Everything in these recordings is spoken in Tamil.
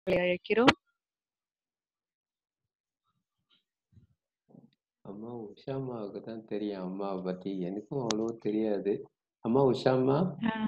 அவர்களை அழைக்கிறோம் அம்மா உஷாமாவுக்கு தான் தெரியும் அம்மாவை பத்தி எனக்கும் அவ்வளவோ தெரியாது அம்மா உஷாமா ஆஹ்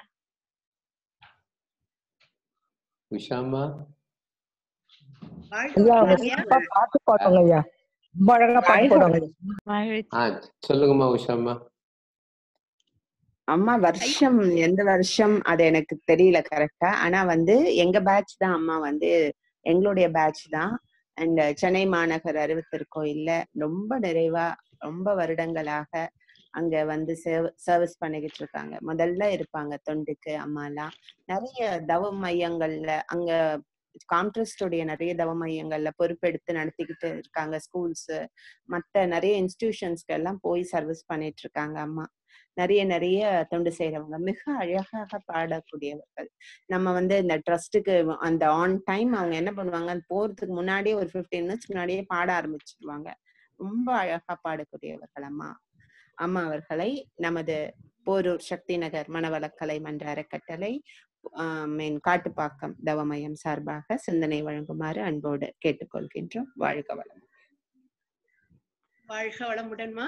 உஷாமா வாழ்க ஐயா அவங்க வளமுடன் ஐயா சிறப்பா பாட்டு பாடுவாங்க ஐயா ரொம்ப அழகா பாட்டு வாழ்க பாடுவாங்க ஐயா மகிழ்ச்சி ஆ சொல்லுங்கம்மா உஷாமா அம்மா வருஷம் எந்த வருஷம் அது எனக்கு தெரியல கரெக்டா ஆனா வந்து எங்க பேட்ச் தான் அம்மா வந்து எங்களுடைய பேட்ச் தான் அண்ட் சென்னை மாநகர் அறிவுத்திருக்கோயில்ல ரொம்ப நிறைவா ரொம்ப வருடங்களாக அங்க வந்து சர்வீஸ் பண்ணிக்கிட்டு இருக்காங்க முதல்ல இருப்பாங்க தொண்டுக்கு அம்மாலாம் நிறைய தவ மையங்கள்ல அங்க கான்ட்ரஸ்டுடைய நிறைய தவ மையங்கள்ல பொறுப்பெடுத்து நடத்திக்கிட்டு இருக்காங்க ஸ்கூல்ஸ் மத்த நிறைய இன்ஸ்டிடியூஷன்ஸ்க்கு எல்லாம் போய் சர்வீஸ் பண்ணிட்டு இருக்காங்க அம்மா நிறைய நிறைய தொண்டு செய்யறவங்க மிக அழகாக பாடக்கூடியவர்கள் நம்ம வந்து இந்த ட்ரஸ்ட்டுக்கு அந்த ஆன் டைம் அவங்க என்ன பண்ணுவாங்க அந்த போறதுக்கு முன்னாடியே ஒரு 15 மினிட்ஸ் முன்னாடியே பாட ஆரம்பிச்சிருவாங்க ரொம்ப அழகா பாடக்கூடியவர்கள் அம்மா அம்மா அவர்களை நமது போரூர் சக்தி நகர் மனவளக்கலை மன்ற அறக்கட்டளை மீன் காட்டுப்பாக்கம் தவமயம் சார்பாக சிந்தனை வழங்குமாறு அன்போடு கேட்டுக்கொள்கின்றோம் வாழ்க வளம் வாழ்க வளமுடன்மா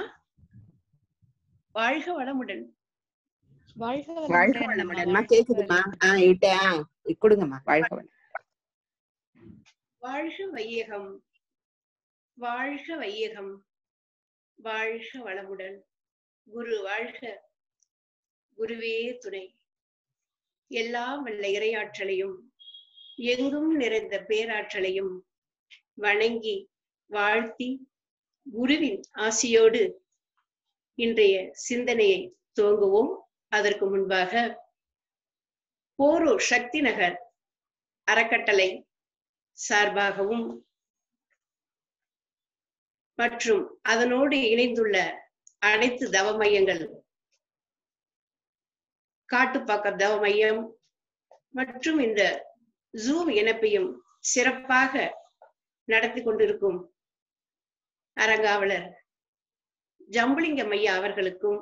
வாழ்க வளமுடன் வாழ்க வாழ்க வளமுடன் அம்மா வளமுடன்மா வாழ்க கேக்குதுமா வளமுடன் ஆஹ் இட்ட ஆஹ் கொடுங்கம்மா வாழ்க வளம் வாழ்க வையகம் வாழ்க வையகம் வாழ்க வளமுடன் குரு வாழ்க குருவே துணை எல்லாம் வல்ல இறையாற்றலையும் எங்கும் நிறைந்த பேராற்றலையும் வணங்கி வாழ்த்தி குருவின் ஆசியோடு இன்றைய சிந்தனையை துவங்குவோம் அதற்கு முன்பாக போரூர் சக்தி நகர் அறக்கட்டளை சார்பாகவும் மற்றும் அதனோடு இணைந்துள்ள அனைத்து தவ மையங்கள் காட்டுப்பாக்கம் தவ மையம் மற்றும் இந்த ஜூம் இணைப்பையும் சிறப்பாக நடத்தி கொண்டிருக்கும் அரங்காவலர் ஜம்புலிங்கம் ஐயா அவர்களுக்கும்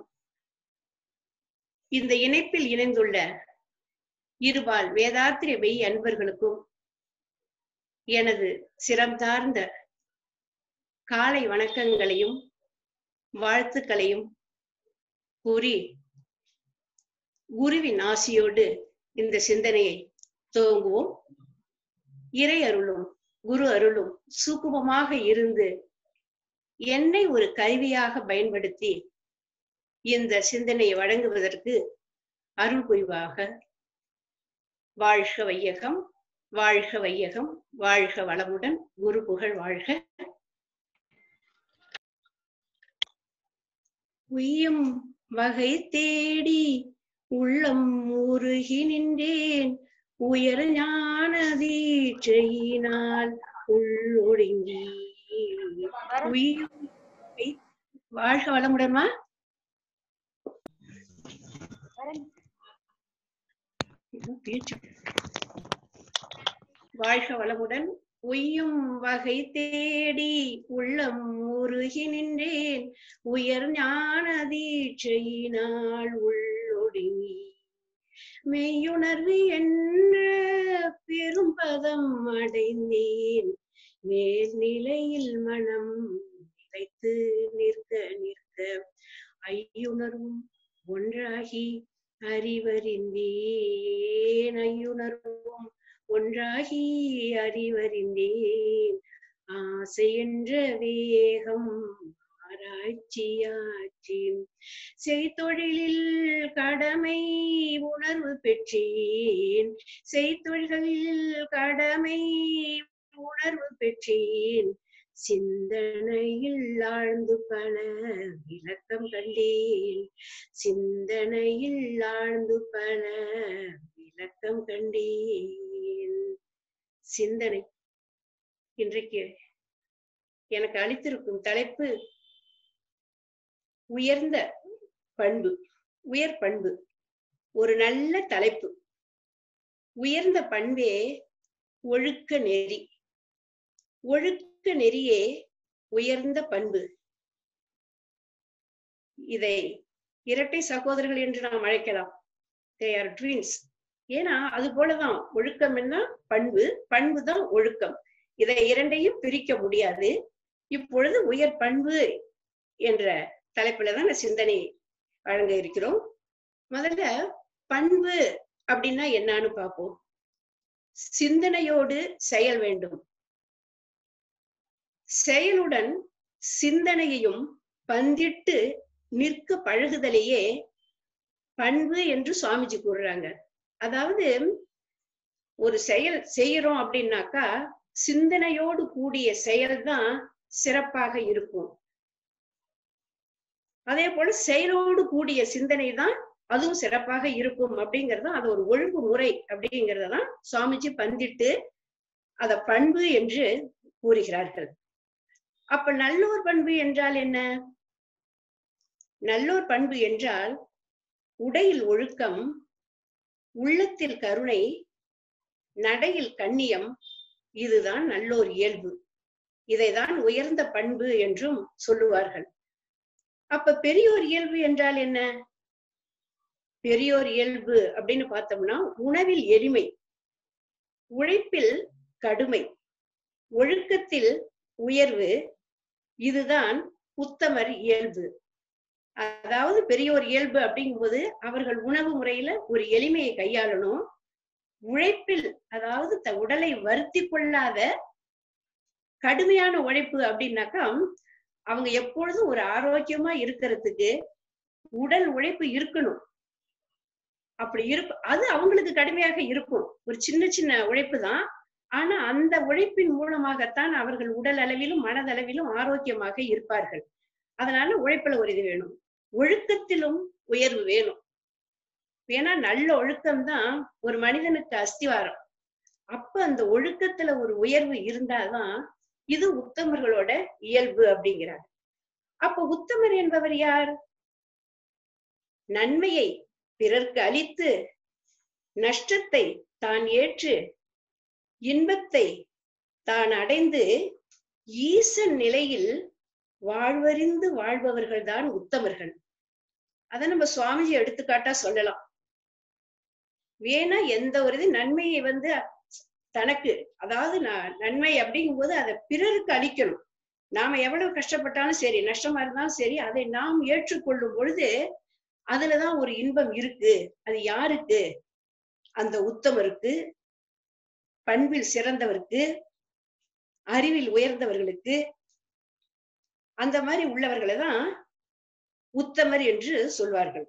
இந்த இணைப்பில் இணைந்துள்ள இருபால் வேதாத்திரி மெய் அன்பர்களுக்கும் எனது சிரம் தார்ந்த காலை வணக்கங்களையும் வாழ்த்துக்களையும் கூறி குருவின் ஆசியோடு இந்த சிந்தனையை துவங்குவோம் இறை அருளும் குரு அருளும் சூக்குமமாக இருந்து என்னை ஒரு கருவியாக பயன்படுத்தி இந்த சிந்தனையை வழங்குவதற்கு அருள் புரிவாக வாழ்க வையகம் வாழ்க வையகம் வாழ்க வளமுடன் குரு புகழ் வாழ்க உய்யும் வகை தேடி உள்ளம் உருகி நின்றேன் உயர் ஞான தீட்சையினால் உள்ளொடுங்கி உய்யும் வகை- வாழ்க வளமுடன்மா இன்னும் பேச்சு வாழ்க வளமுடன் உய்யும் வகை தேடி உள்ளம் உருகி நின்றேன் உயர் ஞான தீட்சையினால் உள்ளொடுங்கி மெய்யுணர்வு என்ற பெரும் பதம் அடைந்தேன் மேல்நிலையில் மனம் நிலைத்து நிற்க நிற்க ஐயுணர்வும் ஒன்றாகி அறிவறிந்தேன் ஐயுணர்வும் ஒன்றாகி அறிவறிந்தேன் ஆசை என்ற வேகம் ஆராய்ச்சியாற்றி செய்தொழிலில் கடமை உணர்வு பெற்றேன் செய்தொழில்களில் கடமை உணர்வு பெற்றேன் சிந்தனையில் ஆழ்ந்து பல விளக்கம் கண்டேன் சிந்தனையில் ஆழ்ந்து பல விளக்கம் கண்டேன் சிந்தனை இன்றைக்கு எனக்கு அளித்திருக்கும் தலைப்பு உயர்ந்த பண்பு உயர் பண்பு ஒரு நல்ல தலைப்பு உயர்ந்த பண்பே ஒழுக்க நெறி ஒழுக்க நெறியே உயர்ந்த பண்பு இதை இரட்டை சகோதரர்கள் என்று நாம் அழைக்கலாம் தே ஆர் ட்வின்ஸ் ஏன்னா அது போலதான் ஒழுக்கம் என்ன பண்பு பண்பு தான் ஒழுக்கம் இதை இரண்டையும் பிரிக்க முடியாது இப்பொழுது உயர் பண்பு என்ற தலைப்புல தான் சிந்தனை வழங்க இருக்கிறோம் முதல்ல பண்பு அப்படின்னா என்னன்னு பார்ப்போம் சிந்தனையோடு செயல் வேண்டும் செயலுடன் சிந்தனையையும் பந்திட்டு நிற்க பழகுதலையே பண்பு என்று சுவாமிஜி கூறுறாங்க அதாவது ஒரு செயல் செய்யறோம் அப்படின்னாக்கா சிந்தனையோடு கூடிய செயல்தான் சிறப்பாக இருக்கும் அதே போல செயலோடு கூடிய சிந்தனை தான் அதுவும் சிறப்பாக இருக்கும் அப்படிங்கறது அது ஒரு ஒழுங்கு முறை அப்படிங்கறதான் சுவாமிஜி பந்திட்டு அத பண்பு என்று கூறுகிறார்கள் அப்ப நல்லோர் பண்பு என்றால் என்ன நல்லோர் பண்பு என்றால் உடையில் ஒழுக்கம் உள்ளத்தில் கருணை நடையில் கண்ணியம் இதுதான் நல்லோர் இயல்பு இதைதான் உயர்ந்த பண்பு என்றும் சொல்லுவார்கள் அப்ப பெரியோர் இயல்பு என்றால் என்ன பெரியோர் இயல்பு அப்படின்னு பார்த்தோம்னா உணவில் எளிமை உழைப்பில் கடுமை ஒழுக்கத்தில் உயர்வு இதுதான் உத்தமர் இயல்பு அதாவது பெரியோர் இயல்பு அப்படிங்கும்போது அவர்கள் உணவு முறையில ஒரு எளிமையை கையாளணும் உழைப்பில் அதாவது த உடலை வருத்தி கொள்ளாத கடுமையான உழைப்பு அப்படின்னாக்கா அவங்க எப்பொழுதும் ஒரு ஆரோக்கியமா இருக்கிறதுக்கு உடல் உழைப்பு இருக்கணும் அப்படி இருப்பு அது அவங்களுக்கு கடுமையாக இருக்கும் ஒரு சின்ன சின்ன உழைப்பு தான் ஆனா அந்த உழைப்பின் மூலமாகத்தான் அவர்கள் உடல் அளவிலும் மனதளவிலும் ஆரோக்கியமாக இருப்பார்கள் அதனால உழைப்புல ஒரு இது வேணும் ஒழுக்கத்திலும் உயர்வு வேணும் ஏன்னா நல்ல ஒழுக்கம்தான் ஒரு மனிதனுக்கு அஸ்திவாரம் அப்ப அந்த ஒழுக்கத்துல ஒரு உயர்வு இருந்தாதான் இது உத்தமர்களோட இயல்பு அப்படிங்கிறார் அப்ப உத்தமர் என்பவர் யார் நன்மையை பிறர்க்கு அளித்து நஷ்டத்தை தான் ஏற்று இன்பத்தை தான் அடைந்து ஈசன் நிலையில் வாழ்வறிந்து வாழ்பவர்கள் தான் உத்தமர்கள் அத நம்ம சுவாமிஜி எடுத்துக்காட்டா சொல்லலாம் வேணா எந்த ஒரு இது நன்மையை வந்து தனக்கு அதாவது நன்மை அப்படிங்கும்போது அதை பிறருக்கு அளிக்கணும் நாம எவ்வளவு கஷ்டப்பட்டாலும் சரி நஷ்டமா இருந்தாலும் சரி அதை நாம் ஏற்றுக்கொள்ளும் பொழுது அதுலதான் ஒரு இன்பம் இருக்கு அது யாருக்கு அந்த உத்தமருக்கு பண்பில் சிறந்தவருக்கு அறிவில் உயர்ந்தவர்களுக்கு அந்த மாதிரி உள்ளவர்களை தான் உத்தமர் என்று சொல்வார்கள்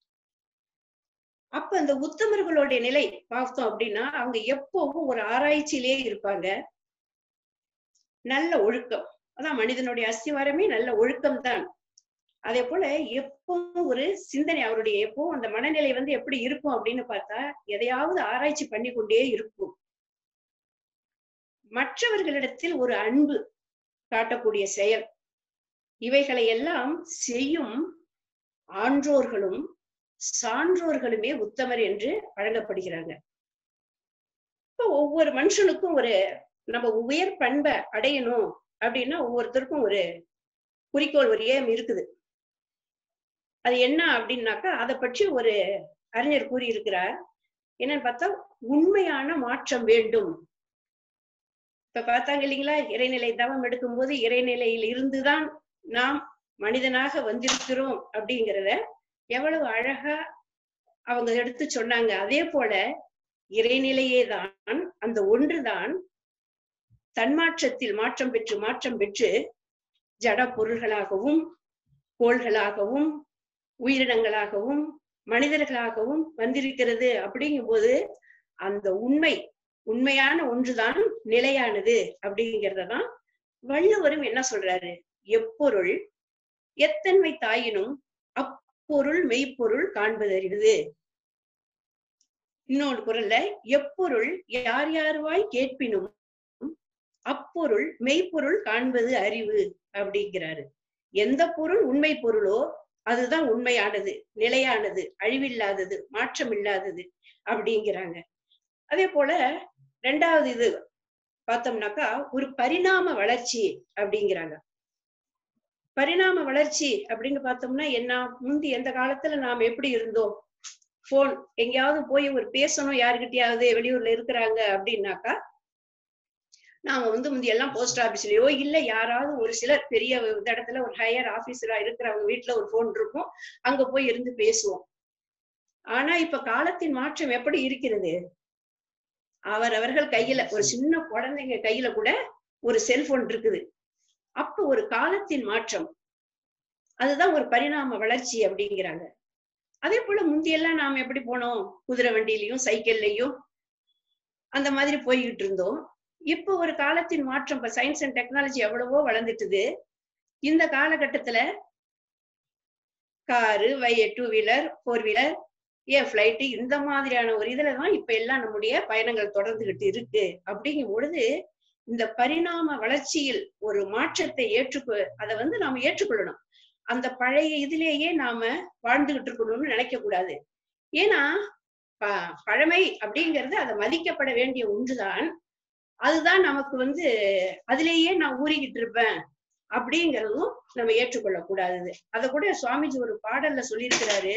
அப்ப அந்த உத்தமர்களுடைய நிலை பார்த்தோம் அப்படின்னா அவங்க எப்பவும் ஒரு ஆராய்ச்சியிலே இருப்பாங்க நல்ல ஒழுக்கம் அதான் மனிதனுடைய அஸ்திவாரமே நல்ல ஒழுக்கம் தான் அதே போல எப்பவும் ஒரு சிந்தனை அவருடைய எப்பவும் அந்த மனநிலை வந்து எப்படி இருக்கும் அப்படின்னு பார்த்தா எதையாவது ஆராய்ச்சி பண்ணி கொண்டே இருக்கும் மற்றவர்களிடத்தில் ஒரு அன்பு காட்டக்கூடிய செயல் இவைகளை எல்லாம் செய்யும் ஆன்றோர்களும் சான்றோர்களுமே உத்தமர் என்று வழங்கப்படுகிறாங்க இப்ப ஒவ்வொரு மனுஷனுக்கும் ஒரு நம்ம உயர் பண்பை அடையணும் அப்படின்னா ஒவ்வொருத்தருக்கும் ஒரு குறிக்கோள் ஒரு ஏம் இருக்குது அது என்ன அப்படின்னாக்கா அதை பற்றி ஒரு அறிஞர் கூறியிருக்கிறார் என்னன்னு பார்த்தா உண்மையான மாற்றம் வேண்டும் இப்ப பார்த்தாங்க இல்லைங்களா இறைநிலை தவம் எடுக்கும்போது இறைநிலையில் இருந்துதான் நாம் மனிதனாக வந்திருக்கிறோம் அப்படிங்கிறத எவ்வளவு அழகா அவங்க எடுத்து சொன்னாங்க அதே போல இறைநிலையே தான் அந்த ஒன்றுதான் தன்மாற்றத்தில் மாற்றம் பெற்று மாற்றம் பெற்று ஜட பொருள்களாகவும் கோள்களாகவும் உயிரினங்களாகவும் மனிதர்களாகவும் வந்திருக்கிறது அப்படிங்கும்போது அந்த உண்மை உண்மையான ஒன்றுதான் நிலையானது அப்படிங்கிறதான் வள்ளுவரும் என்ன சொல்றாரு எப்பொருள் எத்தன்மை தாயினும் அப்பொருள் மெய்ப்பொருள் காண்பதறிவது இன்னொரு குரல்ல எப்பொருள் யார் யாருவாய் கேட்பினும் அப்பொருள் மெய்ப்பொருள் காண்பது அறிவு அப்படிங்கிறாரு எந்த பொருள் உண்மை பொருளோ அதுதான் உண்மையானது நிலையானது அழிவில்லாதது மாற்றம் இல்லாதது அப்படிங்கிறாங்க அதே போல ரெண்டாவது இது பார்த்தோம்னாக்கா ஒரு பரிணாம வளர்ச்சி அப்படிங்கிறாங்க பரிணாம வளர்ச்சி அப்படின்னு பார்த்தோம்னா என்ன முந்தி எந்த காலத்துல நாம் எப்படி இருந்தோம் போன் எங்கேயாவது போய் ஒரு பேசணும் யாருக்கிட்டயாவது வெளியூர்ல இருக்கிறாங்க அப்படின்னாக்கா நாம வந்து முந்தி எல்லாம் போஸ்ட் ஆபீஸ்லயோ இல்ல யாராவது ஒரு சிலர் பெரிய இந்த இடத்துல ஒரு ஹையர் ஆபீசரா இருக்கிறவங்க வீட்டுல ஒரு போன் இருக்கும் அங்க போய் இருந்து பேசுவோம் ஆனா இப்ப காலத்தின் மாற்றம் எப்படி இருக்கிறது அவரவர்கள் கையில ஒரு சின்ன குழந்தைங்க கையில கூட ஒரு செல்போன் இருக்குது அப்ப ஒரு காலத்தின் மாற்றம் அதுதான் ஒரு பரிணாம வளர்ச்சி அப்படிங்கிறாங்க அதே போல முந்தியெல்லாம் நாம எப்படி போனோம் குதிரை வண்டியிலயும் சைக்கிள்லயும் அந்த மாதிரி போய்கிட்டு இருந்தோம் இப்போ ஒரு காலத்தின் மாற்றம் இப்ப சயின்ஸ் அண்ட் டெக்னாலஜி எவ்வளவோ வளர்ந்துட்டுது இந்த காலகட்டத்துல காரு வை டூ வீலர் ஃபோர் வீலர் ஏன் ஃபிளைட்டு இந்த மாதிரியான ஒரு இதுலதான் இப்ப எல்லாம் நம்முடைய பயணங்கள் தொடர்ந்துகிட்டு இருக்கு அப்படிங்கும் பொழுது இந்த பரிணாம வளர்ச்சியில் ஒரு மாற்றத்தை ஏற்றுக்கொ அதை வந்து நாம ஏற்றுக்கொள்ளணும் அந்த பழைய இதுலேயே நாம வாழ்ந்துகிட்டு இருக்கணும்னு நினைக்க கூடாது ஏன்னா ப- பழமை அப்படிங்கிறது அதை மதிக்கப்பட வேண்டிய ஒன்றுதான் அதுதான் நமக்கு வந்து அதிலேயே நான் ஊறிக்கிட்டு இருப்பேன் அப்படிங்கிறதும் நம்ம ஏற்றுக்கொள்ள கூடாது அத கூட சுவாமிஜி ஒரு பாடல்ல சொல்லியிருக்கிறாரு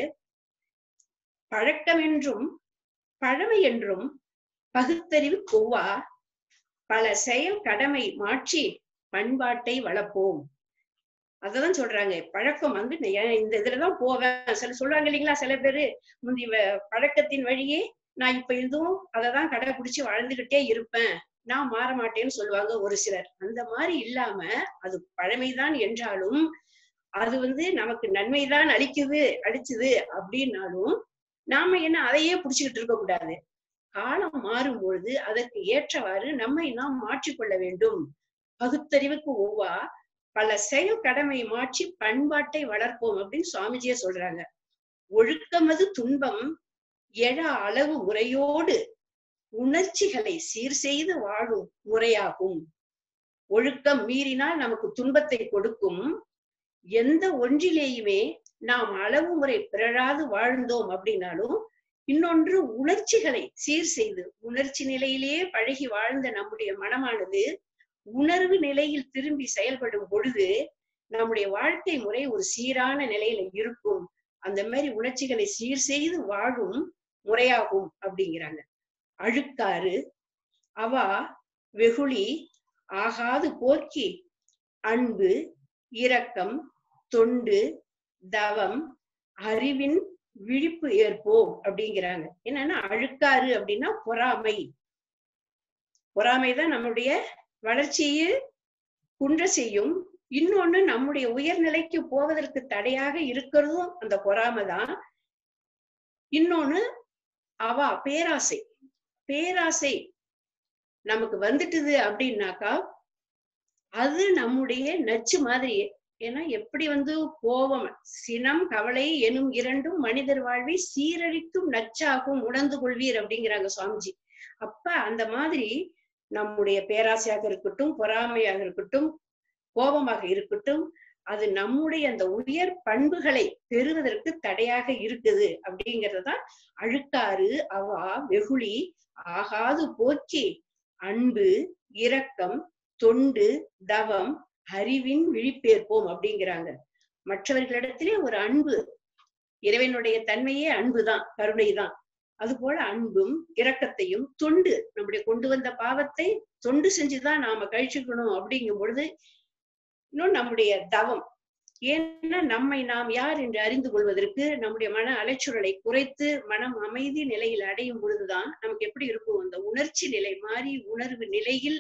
பழக்கம் என்றும் பழமை என்றும் பகுத்தறிவு கொவ்வா பல செயல் கடமை மாற்றி பண்பாட்டை வளர்ப்போம் அததான் சொல்றாங்க பழக்கம் வந்து நான் ஏன் இந்த இதுலதான் போவேன் சில சொல்றாங்க இல்லைங்களா சில பேரு முந்தி வ- பழக்கத்தின் வழியே நான் இப்ப இதுவும் அததான் கடைபிடிச்சு வாழ்ந்துகிட்டே இருப்பேன் நான் மாற மாட்டேன்னு சொல்லுவாங்க ஒரு சிலர் அந்த மாதிரி இல்லாம அது பழமைதான் என்றாலும் அது வந்து நமக்கு நன்மைதான் அளிக்குது அளிச்சுது அப்படின்னாலும் நாம என்ன அதையே புடிச்சுக்கிட்டு இருக்க கூடாது காலம் மாறும் பொழுது அதற்கு ஏற்றவாறு நம்மை நாம் மாற்றிக்கொள்ள வேண்டும் பகுத்தறிவுக்கு ஒவ்வா பல செயல் கடமை மாற்றி பண்பாட்டை வளர்ப்போம் அப்படின்னு சுவாமிஜியே சொல்றாங்க ஒழுக்கமது துன்பம் எழ அளவு முறையோடு உணர்ச்சிகளை சீர் செய்து வாழும் முறையாகும் ஒழுக்கம் மீறினால் நமக்கு துன்பத்தை கொடுக்கும் எந்த ஒன்றிலேயுமே நாம் அளவு முறை பிறழாது வாழ்ந்தோம் அப்படின்னாலும் இன்னொன்று உணர்ச்சிகளை சீர் செய்து உணர்ச்சி நிலையிலேயே பழகி வாழ்ந்த நம்முடைய மனமானது உணர்வு நிலையில் திரும்பி செயல்படும் பொழுது நம்முடைய வாழ்க்கை முறை ஒரு சீரான நிலையில இருக்கும் அந்த மாதிரி உணர்ச்சிகளை சீர் செய்து வாழும் முறையாகும் அப்படிங்கிறாங்க அழுக்காறு அவா வெகுளி ஆகாது போக்கி அன்பு இரக்கம் தொண்டு தவம் அறிவின் விழிப்பு ஏற்போம் அப்படிங்கிறாங்க என்னன்னா அழுக்காறு அப்படின்னா பொறாமை பொறாமைதான் நம்முடைய வளர்ச்சியை குன்ற செய்யும் இன்னொன்னு நம்முடைய உயர்நிலைக்கு போவதற்கு தடையாக இருக்கிறதும் அந்த பொறாமை தான் இன்னொன்னு அவா பேராசை பேராசை நமக்கு வந்துட்டுது அப்படின்னாக்கா அது நம்முடைய நச்சு மாதிரி ஏன்னா எப்படி வந்து கோபம் சினம் கவலை எனும் இரண்டும் மனிதர் வாழ்வை சீரழிக்கும் நச்சாகும் உணர்ந்து கொள்வீர் அப்படிங்கிறாங்க சுவாமிஜி அப்ப அந்த மாதிரி நம்முடைய பேராசையாக இருக்கட்டும் பொறாமையாக இருக்கட்டும் கோபமாக இருக்கட்டும் அது நம்முடைய அந்த உயர் பண்புகளை பெறுவதற்கு தடையாக இருக்குது அப்படிங்கறதுதான் அழுக்காறு அவா வெகுளி ஆகாது போக்கி அன்பு இரக்கம் தொண்டு தவம் அறிவின் விழிப்பேற்போம் அப்படிங்கிறாங்க மற்றவர்களிடத்திலே ஒரு அன்பு இறைவனுடைய தன்மையே அன்புதான் கருணைதான் அது போல அன்பும் இரக்கத்தையும் தொண்டு நம்முடைய கொண்டு வந்த பாவத்தை தொண்டு செஞ்சுதான் நாம கழிச்சுக்கணும் அப்படிங்கும் பொழுது இன்னும் நம்முடைய தவம் ஏன்னா நம்மை நாம் யார் என்று அறிந்து கொள்வதற்கு நம்முடைய மன அலைச்சுழலை குறைத்து மனம் அமைதி நிலையில் அடையும் பொழுதுதான் நமக்கு எப்படி இருக்கும் அந்த உணர்ச்சி நிலை மாறி உணர்வு நிலையில்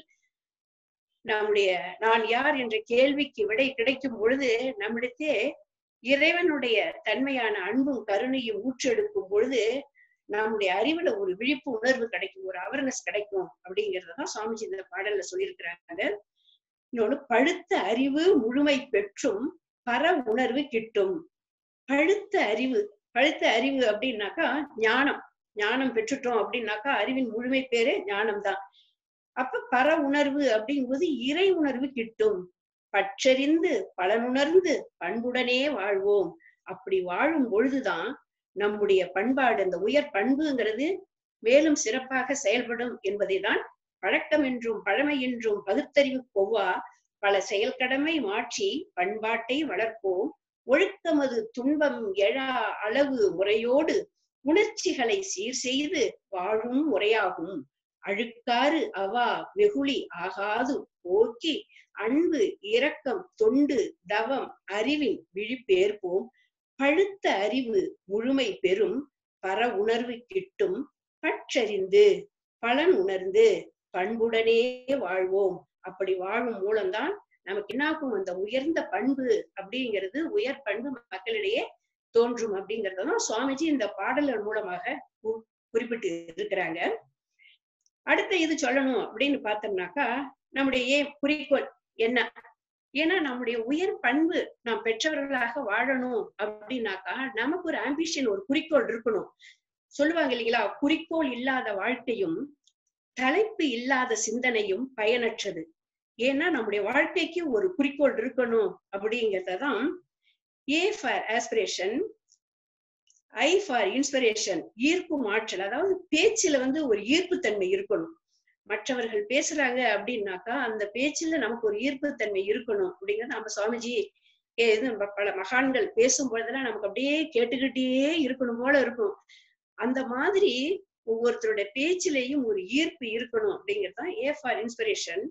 நம்முடைய நான் யார் என்ற கேள்விக்கு விடை கிடைக்கும் பொழுது நம்மிடத்தே இறைவனுடைய தன்மையான அன்பும் கருணையும் ஊற்றெடுக்கும் பொழுது நம்முடைய அறிவுல ஒரு விழிப்பு உணர்வு கிடைக்கும் ஒரு அவேர்னஸ் கிடைக்கும் அப்படிங்கறதான் சுவாமிஜி இந்த பாடல்ல சொல்லியிருக்கிறாங்க இன்னொன்னு பழுத்த அறிவு முழுமை பெற்றும் பர உணர்வு கிட்டும் பழுத்த அறிவு பழுத்த அறிவு அப்படின்னாக்கா ஞானம் ஞானம் பெற்றுட்டோம் அப்படின்னாக்கா அறிவின் முழுமை பேரு ஞானம் தான் அப்ப பர உணர்வு அப்படிங்கும்போது இறை உணர்வு கிட்டும் பற்றறிந்து பலனுணர்ந்து பண்புடனே வாழ்வோம் அப்படி வாழும் பொழுதுதான் நம்முடைய பண்பாடு அந்த உயர் பண்புங்கிறது மேலும் சிறப்பாக செயல்படும் என்பதை தான் பழக்கம் என்றும் பழமை என்றும் பகுத்தறிவு கொவ்வா பல செயல்கடமை மாற்றி பண்பாட்டை வளர்ப்போம் ஒழுக்கமது துன்பம் எழா அளவு முறையோடு உணர்ச்சிகளை சீர் செய்து வாழும் முறையாகும் அழுக்காறு அவா வெகுளி ஆகாது போக்கி அன்பு இரக்கம் தொண்டு தவம் அறிவின் விழிப்பேற்போம் பழுத்த அறிவு முழுமை பெறும் பர உணர்வு கிட்டும் பற்றறிந்து பலன் உணர்ந்து பண்புடனே வாழ்வோம் அப்படி வாழும் மூலம்தான் நமக்கு என்னாகும் அந்த உயர்ந்த பண்பு அப்படிங்கிறது உயர் பண்பு மக்களிடையே தோன்றும் அப்படிங்கறதான் சுவாமிஜி இந்த பாடல்கள் மூலமாக கு- குறிப்பிட்டு இருக்கிறாங்க அடுத்த இது சொல்லணும் அப்படின்னு பார்த்தோம்னாக்கா நம்முடைய ஏ- குறிக்கோள் என்ன ஏன்னா நம்முடைய உயர் பண்பு நாம் பெற்றவர்களாக வாழணும் அப்படின்னாக்கா நமக்கு ஒரு ஆம்பிஷன் ஒரு குறிக்கோள் இருக்கணும் சொல்லுவாங்க இல்லைங்களா குறிக்கோள் இல்லாத வாழ்க்கையும் தலைப்பு இல்லாத சிந்தனையும் பயனற்றது ஏன்னா நம்முடைய வாழ்க்கைக்கு ஒரு குறிக்கோள் இருக்கணும் அப்படிங்கறதான் A for aspiration I for inspiration ஈர்க்கும் ஆற்றல் அதாவது பேச்சுல வந்து ஒரு ஈர்ப்பு தன்மை இருக்கணும் மற்றவர்கள் பேசுறாங்க அப்படின்னாக்கா அந்த பேச்சுல நமக்கு ஒரு ஈர்ப்பு தன்மை இருக்கணும் அப்படிங்கறது நம்ம சுவாமிஜி ஏ, இது நம்ம பல மகான்கள் பேசும் பொழுதெல்லாம் நமக்கு அப்படியே கேட்டுக்கிட்டே இருக்கணும் போல இருக்கும் அந்த மாதிரி ஒவ்வொருத்தருடைய பேச்சிலையும் ஒரு ஈர்ப்பு இருக்கணும் அப்படிங்கிறது தான் A for inspiration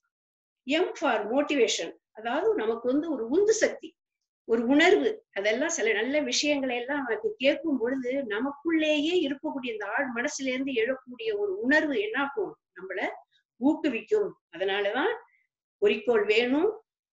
M for motivation அதாவது நமக்கு வந்து ஒரு உந்து சக்தி ஒரு உணர்வு அதெல்லாம் சில நல்ல விஷயங்களை எல்லாம் நமக்கு கேட்கும் பொழுது நமக்குள்ளேயே இருக்கக்கூடிய இந்த ஆழ் மனசுல இருந்து எழக்கூடிய ஒரு உணர்வு என்னாக்கும் நம்மள ஊக்குவிக்கும் அதனாலதான் குறிக்கோள் வேணும்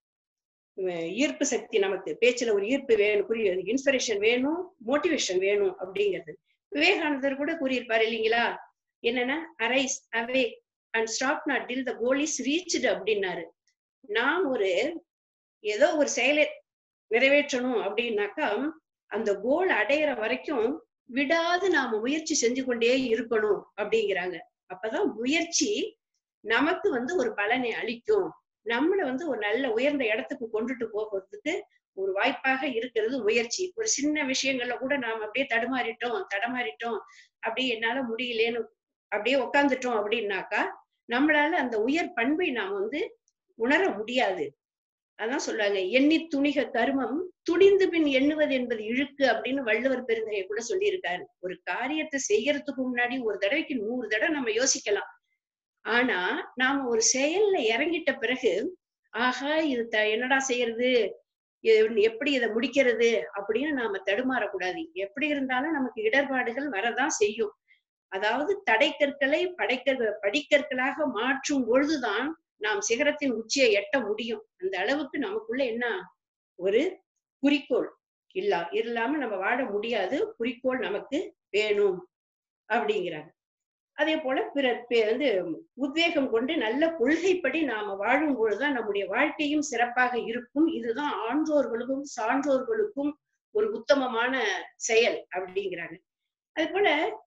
அஹ் ஈர்ப்பு சக்தி நமக்கு பேச்சுல ஒரு ஈர்ப்பு வேணும் புரிய இன்ஸ்பிரேஷன் வேணும் மோட்டிவேஷன் வேணும் அப்படிங்கிறது விவேகானந்தர் கூட கூறியிருப்பாரு இல்லைங்களா என்னன்னா arise awake and stop not till the goal is reached அப்படின்னாரு நாம் ஒரு ஏதோ ஒரு செயலை நிறைவேற்றணும் அப்படின்னாக்கா அந்த கோல் அடையிற வரைக்கும் விடாது நாம முயற்சி செஞ்சு கொண்டே இருக்கணும் அப்படிங்கிறாங்க அப்பதான் முயற்சி நமக்கு வந்து ஒரு பலனை அளிக்கும் நம்மள வந்து ஒரு நல்ல உயர்ந்த இடத்துக்கு கொண்டுட்டு போகிறதுக்கு ஒரு வாய்ப்பாக இருக்கிறது முயற்சி ஒரு சின்ன விஷயங்கள்ல கூட நாம அப்படியே தடுமாறிட்டோம் தடமாறிட்டோம் அப்படியே என்னால முடியலேன்னு அப்படியே உக்காந்துட்டோம் அப்படின்னாக்கா நம்மளால அந்த உயர் பண்பை நாம் வந்து உணர முடியாது அதான் சொல்றாங்க எண்ணி துணிக கருமம் துணிந்து பின் எண்ணுவது என்பது இழுக்கு அப்படின்னு வள்ளுவர் பெருந்தகை கூட சொல்லியிருக்காரு ஒரு காரியத்தை செய்யறதுக்கு முன்னாடி ஒரு தடவைக்கு நூறு தடவை நம்ம யோசிக்கலாம் ஆனா நாம ஒரு செயல்ல இறங்கிட்ட பிறகு ஆஹா இது த- என்னடா செய்யறது இது எப்படி இதை முடிக்கிறது அப்படின்னு நாம தடுமாறக்கூடாது எப்படி இருந்தாலும் நமக்கு இடர்பாடுகள் வரதான் செய்யும் அதாவது தடைக்கற்களை படைக்க படிக்கற்களாக மாற்றும் பொழுதுதான் நாம் சிகரத்தின் உச்சியை எட்ட முடியும் அந்த அளவுக்கு நமக்குள்ள என்ன ஒரு குறிக்கோள் இல்லா இல்லாம நம்ம வாழ முடியாது குறிக்கோள் நமக்கு வேணும் அப்படிங்கிறாங்க அதே போல பிறர் பே- வந்து உத்வேகம் கொண்டு நல்ல கொள்கைப்படி நாம வாழும் பொழுதுதான் நம்முடைய வாழ்க்கையும் சிறப்பாக இருக்கும் இதுதான் ஆன்றோர்களுக்கும் சான்றோர்களுக்கும் ஒரு உத்தமமான செயல் அப்படிங்கிறாங்க அது போல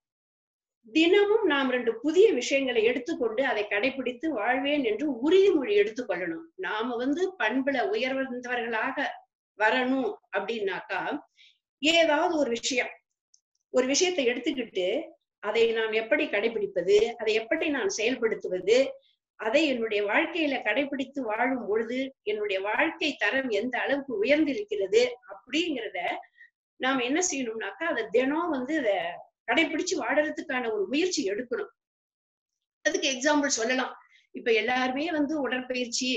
தினமும் நாம் ரெண்டு புதிய விஷயங்களை எடுத்துக்கொண்டு அதை கடைபிடித்து வாழ்வேன் என்று உறுதிமொழி எடுத்துக்கொள்ளணும் நாம வந்து பண்புல உயர்ந்தவர்களாக வரணும் அப்படின்னாக்கா ஏதாவது ஒரு விஷயம் ஒரு விஷயத்தை எடுத்துக்கிட்டு அதை நாம் எப்படி கடைபிடிப்பது அதை எப்படி நான் செயல்படுத்துவது அதை என்னுடைய வாழ்க்கையில கடைபிடித்து வாழும் பொழுது என்னுடைய வாழ்க்கை தரம் எந்த அளவுக்கு உயர்ந்திருக்கிறது அப்படிங்கிறத நாம் என்ன செய்யணும்னாக்கா அதை தினம் வந்து அதை கடைபிடிச்சு வாழறதுக்கான ஒரு முயற்சி எடுக்கணும் அதுக்கு எக்ஸாம்பிள் சொல்லலாம் இப்ப எல்லாருமே வந்து உடற்பயிற்சி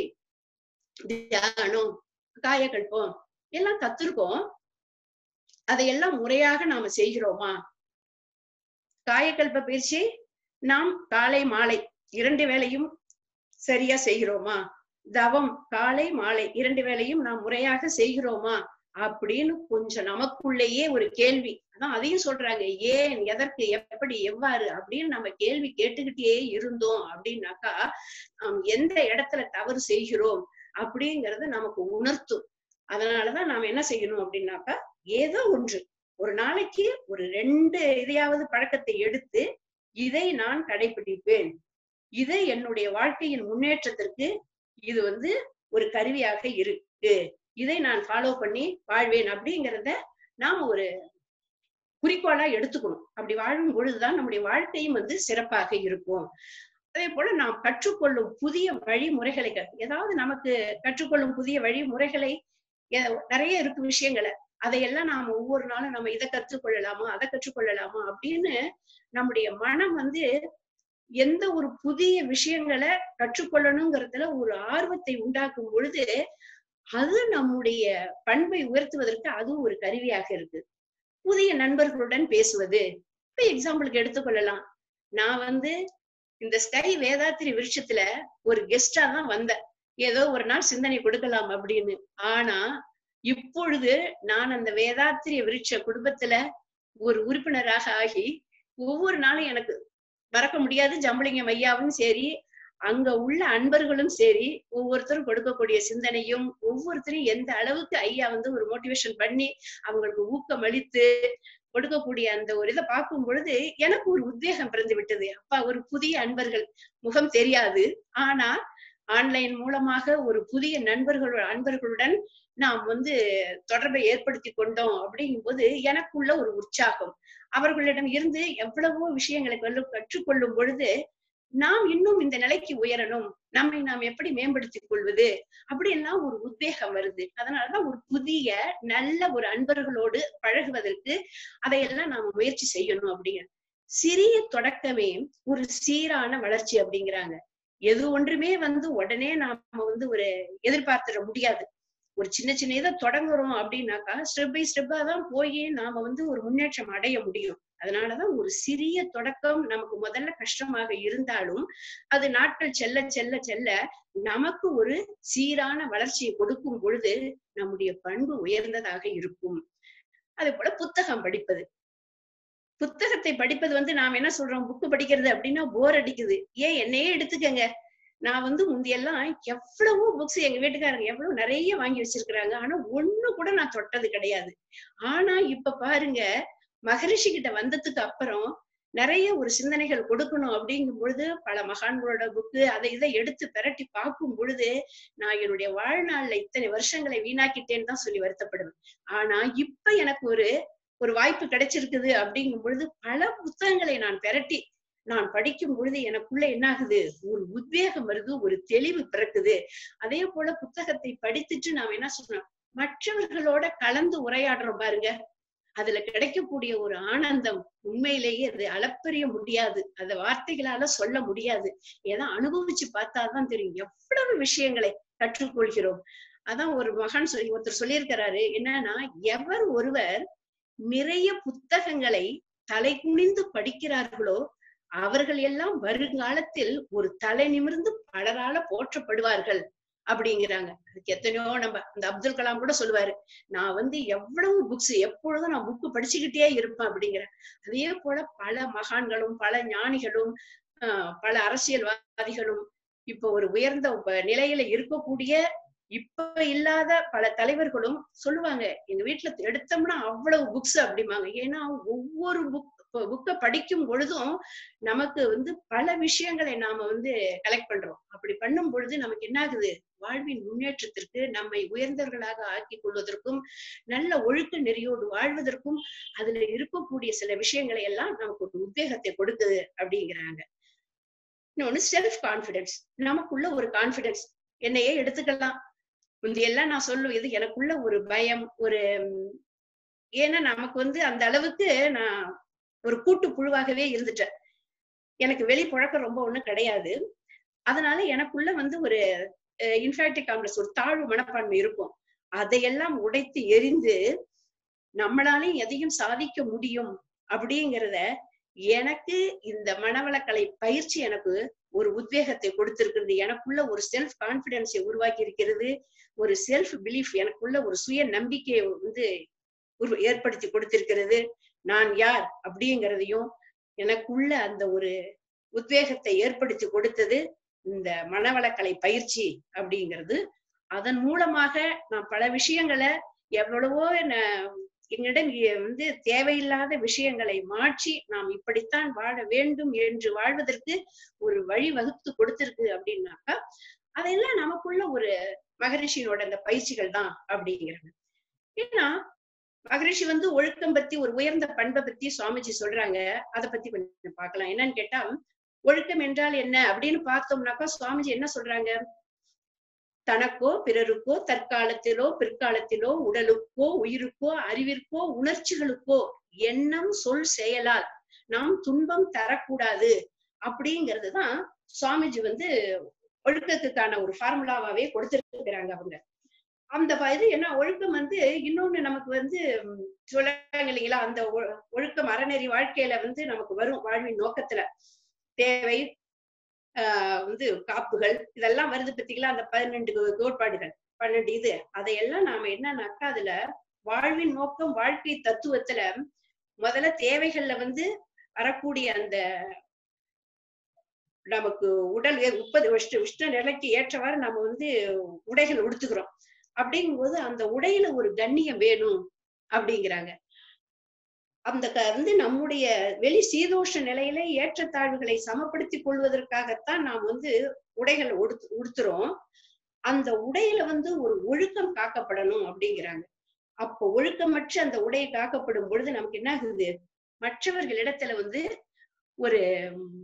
தியானம் காயக்கல்பம் எல்லாம் கத்திருக்கோம் அதையெல்லாம் முறையாக நாம செய்கிறோமா காயக்கல்ப பயிற்சி நாம் காலை மாலை இரண்டு வேளையும் சரியா செய்கிறோமா தவம் காலை மாலை இரண்டு வேளையும் நாம் முறையாக செய்கிறோமா அப்படின்னு கொஞ்சம் நமக்குள்ளேயே ஒரு கேள்வி அதான் அதையும் சொல்றாங்க ஏன் எதற்கு எப்படி எவ்வாறு அப்படின்னு நம்ம கேள்வி கேட்டுக்கிட்டே இருந்தோம் அப்படின்னாக்கா நாம் எந்த இடத்துல தவறு செய்கிறோம் அப்படிங்கறத நமக்கு உணர்த்தும் அதனாலதான் நாம் என்ன செய்யணும் அப்படின்னாக்கா ஏதோ ஒன்று ஒரு நாளைக்கு ஒரு ரெண்டு இதையாவது பழக்கத்தை எடுத்து இதை நான் கடைபிடிப்பேன் இதை என்னுடைய வாழ்க்கையின் முன்னேற்றத்திற்கு இது வந்து ஒரு கருவியாக இருக்கு இதை நான் ஃபாலோ பண்ணி வாழ்வேன் அப்படிங்கிறத நாம ஒரு குறிக்கோளா எடுத்துக்கணும் அப்படி வாழும் பொழுதுதான் நம்முடைய வாழ்க்கையும் வந்து சிறப்பாக இருக்கும் அதே போல நாம் கற்றுக்கொள்ளும் புதிய வழிமுறைகளை கற்று- ஏதாவது நமக்கு கற்றுக்கொள்ளும் புதிய வழிமுறைகளை எ- நிறைய இருக்கு விஷயங்களை அதையெல்லாம் நாம ஒவ்வொரு நாளும் நம்ம இதை கற்றுக்கொள்ளலாமா அதை கற்றுக்கொள்ளலாமா அப்படின்னு நம்முடைய மனம் வந்து எந்த ஒரு புதிய விஷயங்களை கற்றுக்கொள்ளணுங்கிறதுல ஒரு ஆர்வத்தை உண்டாக்கும் பொழுது அது நம்முடைய பண்பை உயர்த்துவதற்கு அதுவும் ஒரு கருவியாக இருக்கு புதிய நண்பர்களுடன் பேசுவது இப்ப எக்ஸாம்பிளுக்கு எடுத்துக்கொள்ளலாம் நான் வந்து இந்த ஸ்கை வேதாத்திரி விருட்சத்துல ஒரு கெஸ்டா தான் வந்தேன் ஏதோ ஒரு நாள் சிந்தனை கொடுக்கலாம் அப்படின்னு ஆனா இப்பொழுது நான் அந்த வேதாத்திரி விருட்ச குடும்பத்துல ஒரு உறுப்பினராக ஆகி ஒவ்வொரு நாளும் எனக்கு மறக்க முடியாது ஜம்பளிங்கம் ஐயாவும் சரி அங்க உள்ள அன்பர்களும் சரி ஒவ்வொருத்தரும் கொடுக்கக்கூடிய சிந்தனையும் ஒவ்வொருத்தரும் எந்த அளவுக்கு ஐயா வந்து ஒரு மோட்டிவேஷன் பண்ணி அவங்களுக்கு ஊக்கம் அளித்து கொடுக்கக்கூடிய அந்த ஒரு இதை பார்க்கும் பொழுது எனக்கு ஒரு உத்வேகம் பிறந்து விட்டது அப்பா ஒரு புதிய அன்பர்கள் முகம் தெரியாது ஆனா ஆன்லைன் மூலமாக ஒரு புதிய நண்பர்கள் அன்பர்களுடன் நாம் வந்து தொடர்பை ஏற்படுத்தி கொண்டோம் அப்படிங்கும் போது எனக்குள்ள ஒரு உற்சாகம் அவர்களிடம் இருந்து எவ்வளவோ விஷயங்களை கல்லு- கற்றுக்கொள்ளும் பொழுது நாம் இன்னும் இந்த நிலைக்கு உயரணும் நம்மை நாம் எப்படி மேம்படுத்திக் கொள்வது அப்படின்லாம் ஒரு உத்வேகம் வருது அதனாலதான் ஒரு புதிய நல்ல ஒரு அன்பர்களோடு பழகுவதற்கு அதையெல்லாம் நாம முயற்சி செய்யணும் அப்படிங்கிற சிறிய தொடக்கமே ஒரு சீரான வளர்ச்சி அப்படிங்கிறாங்க எது ஒன்றுமே வந்து உடனே நாம வந்து ஒரு எதிர்பார்த்திட முடியாது ஒரு சின்ன சின்ன இதை தொடங்குறோம் அப்படின்னாக்கா ஸ்டெப் பை ஸ்டெப்பா தான் போய் நாம வந்து ஒரு முன்னேற்றம் அடைய முடியும் அதனாலதான் ஒரு சிறிய தொடக்கம் நமக்கு முதல்ல கஷ்டமாக இருந்தாலும் அது நாட்கள் செல்ல செல்ல செல்ல நமக்கு ஒரு சீரான வளர்ச்சியை கொடுக்கும் பொழுது நம்முடைய பண்பு உயர்ந்ததாக இருக்கும் அதே போல புத்தகம் படிப்பது புத்தகத்தை படிப்பது வந்து நாம் என்ன சொல்றோம் புக்கு படிக்கிறது அப்படின்னா போர் அடிக்குது ஏன் என்னையே எடுத்துக்கங்க நான் வந்து முந்தியெல்லாம் எவ்வளவோ புக்ஸ் எங்க வீட்டுக்காரங்க எவ்வளவு நிறைய வாங்கி வச்சிருக்கிறாங்க ஆனா ஒண்ணு கூட நான் தொட்டது கிடையாது ஆனா இப்ப பாருங்க மகரிஷி கிட்ட வந்ததுக்கு அப்புறம் நிறைய ஒரு சிந்தனைகள் கொடுக்கணும் அப்படிங்கும் பொழுது பல மகான்களோட புக்கு அதை இதை எடுத்து பிரட்டி பார்க்கும் பொழுது நான் என்னுடைய வாழ்நாள்ல இத்தனை வருஷங்களை வீணாக்கிட்டேன்னு தான் சொல்லி வருத்தப்படுவேன் ஆனா இப்ப எனக்கு ஒரு ஒரு வாய்ப்பு கிடைச்சிருக்குது அப்படிங்கும் பொழுது பல புத்தகங்களை நான் பிரட்டி நான் படிக்கும் பொழுது எனக்குள்ள என்ன ஆகுது ஒரு உத்வேகம் வருது ஒரு தெளிவு பிறக்குது அதே போல புத்தகத்தை படித்துட்டு நாம் என்ன சொல்றோம் மற்றவர்களோட கலந்து உரையாடுறோம் பாருங்க அதுல கிடைக்கக்கூடிய ஒரு ஆனந்தம் உண்மையிலேயே அது அளப்பரிய முடியாது அத வார்த்தைகளால சொல்ல முடியாது ஏன்னா அனுபவிச்சு பார்த்தாதான் தெரியும் எவ்வளவு விஷயங்களை கற்றுக்கொள்கிறோம் அதான் ஒரு மகான் சொல்லி ஒருத்தர் சொல்லியிருக்கிறாரு என்னன்னா எவர் ஒருவர் நிறைய புத்தகங்களை தலை குனிந்து படிக்கிறார்களோ அவர்கள் எல்லாம் வருங்காலத்தில் ஒரு தலை நிமிர்ந்து பலரால போற்றப்படுவார்கள் அப்படிங்கிறாங்க அதுக்கு எத்தனையோ நம்ம அந்த அப்துல் கலாம் கூட சொல்லுவாரு நான் வந்து எவ்வளவு புக்ஸ் எப்பொழுதும் நான் புக்கு படிச்சுக்கிட்டே இருப்பேன் அப்படிங்கிற அதே போல பல மகான்களும் பல ஞானிகளும் ஆஹ் பல அரசியல்வாதிகளும் இப்ப ஒரு உயர்ந்த ப- நிலையில இருக்கக்கூடிய இப்ப இல்லாத பல தலைவர்களும் சொல்லுவாங்க எங்க வீட்டுல எடுத்தோம்னா அவ்வளவு புக்ஸ் அப்படிம்பாங்க ஏன்னா ஒவ்வொரு புக் புக்கை படிக்கும் பொழுதும் நமக்கு வந்து பல விஷயங்களை நாம வந்து கலெக்ட் பண்றோம் அப்படி பண்ணும் பொழுது நமக்கு என்ன ஆகுது வாழ்வின் முன்னேற்றத்திற்கு நம்மை உயர்ந்தவர்களாக ஆக்கிக் கொள்வதற்கும் நல்ல ஒழுக்க நெறியோடு வாழ்வதற்கும் அதுல இருக்கக்கூடிய சில விஷயங்களை எல்லாம் நமக்கு ஒரு உத்வேகத்தை கொடுக்குது அப்படிங்கிறாங்க இன்னொன்னு செல்ஃப் கான்பிடன்ஸ் நமக்குள்ள ஒரு கான்பிடன்ஸ் என்னையே எடுத்துக்கலாம் முந்தையெல்லாம் நான் சொல்லுவேன் இது எனக்குள்ள ஒரு பயம் ஒரு ம், ஏன்னா நமக்கு வந்து அந்த அளவுக்கு நான் ஒரு கூட்டு புழுவாகவே இருந்துட்டேன் எனக்கு வெளி புழக்கம் ரொம்ப ஒண்ணும் கிடையாது அதனால எனக்குள்ள வந்து ஒரு இன்ஃபாக்டிக் காம்ப்ளெக்ஸ் ஒரு தாழ்வு மனப்பான்மை இருக்கும் அதையெல்லாம் உடைத்து எரிந்து நம்மளாலையும் எதையும் சாதிக்க முடியும் அப்படிங்கிறத எனக்கு இந்த மனவளக்கலை பயிற்சி எனக்கு ஒரு உத்வேகத்தை கொடுத்திருக்கிறது எனக்குள்ள ஒரு செல்ஃப் கான்பிடன்ஸை உருவாக்கி இருக்கிறது ஒரு செல்ஃப் பிலீஃப் எனக்குள்ள ஒரு சுய நம்பிக்கையை வந்து உரு- ஏற்படுத்தி கொடுத்திருக்கிறது நான் யார் அப்படிங்கிறதையும் எனக்குள்ள அந்த ஒரு உத்வேகத்தை ஏற்படுத்தி கொடுத்தது இந்த மனவளக்கலை பயிற்சி அப்படிங்கிறது அதன் மூலமாக நான் பல விஷயங்களை எவ்வளவோ ந- என்னிடம் இ- வந்து தேவையில்லாத விஷயங்களை மாற்றி நாம் இப்படித்தான் வாழ வேண்டும் என்று வாழ்வதற்கு ஒரு வழி வகுத்து கொடுத்திருக்கு அப்படின்னாக்கா அதெல்லாம் நமக்குள்ள ஒரு மகரிஷியோட அந்த பயிற்சிகள் தான் அப்படிங்கிறாங்க ஏன்னா மகரிஷி வந்து ஒழுக்கம் பத்தி ஒரு உயர்ந்த பண்பை பத்தி சுவாமிஜி சொல்றாங்க அதை பத்தி கொஞ்சம் பார்க்கலாம் என்னன்னு கேட்டா ஒழுக்கம் என்றால் என்ன அப்படின்னு பார்த்தோம்னாக்கா சுவாமிஜி என்ன சொல்றாங்க தனக்கோ பிறருக்கோ தற்காலத்திலோ பிற்காலத்திலோ உடலுக்கோ உயிருக்கோ அறிவிற்கோ உணர்ச்சிகளுக்கோ எண்ணம் சொல் செயலால் நாம் துன்பம் தரக்கூடாது அப்படிங்கிறது தான் சுவாமிஜி வந்து ஒழுக்கத்துக்கான ஒரு ஃபார்முலாவாவே கொடுத்திருக்கிறாங்க அவங்க அந்த ப- இது என்ன ஒழுக்கம் வந்து இன்னொன்னு நமக்கு வந்து ம், சொல்றாங்க இல்லைங்களா அந்த ஒ- ஒழுக்கம் அறநெறி வாழ்க்கையில வந்து நமக்கு வரும் வாழ்வின் நோக்கத்துல தேவை ஆஹ் வந்து காப்புகள் இதெல்லாம் வருது பத்தீங்களா அந்த பதினெண்டு கோ- கோட்பாடுகள் பன்னெண்டு இது அதையெல்லாம் நாம என்னன்னாக்கா அதுல வாழ்வின் நோக்கம் வாழ்க்கை தத்துவத்துல முதல்ல தேவைகள்ல வந்து வரக்கூடிய அந்த நமக்கு உடல் ஏ- முப்பது உஷ்ண உஷ்ண நிலைக்கு ஏற்றவாறு நம்ம வந்து உடைகள் உடுத்துக்கிறோம் அப்படிங்கும்போது அந்த உடையில ஒரு கண்ணியம் வேணும் அப்படிங்கிறாங்க அந்த க- வந்து நம்முடைய வெளி சீதோஷ நிலையில ஏற்றத்தாழ்வுகளை சமப்படுத்திக் கொள்வதற்காகத்தான் நாம் வந்து உடைகள் உடுத்து உடுத்துறோம் அந்த உடையில வந்து ஒரு ஒழுக்கம் காக்கப்படணும் அப்படிங்கிறாங்க அப்போ ஒழுக்கமற்ற அந்த உடை காக்கப்படும் பொழுது நமக்கு என்ன ஆகுது மற்றவர்களிடத்துல வந்து ஒரு ம்,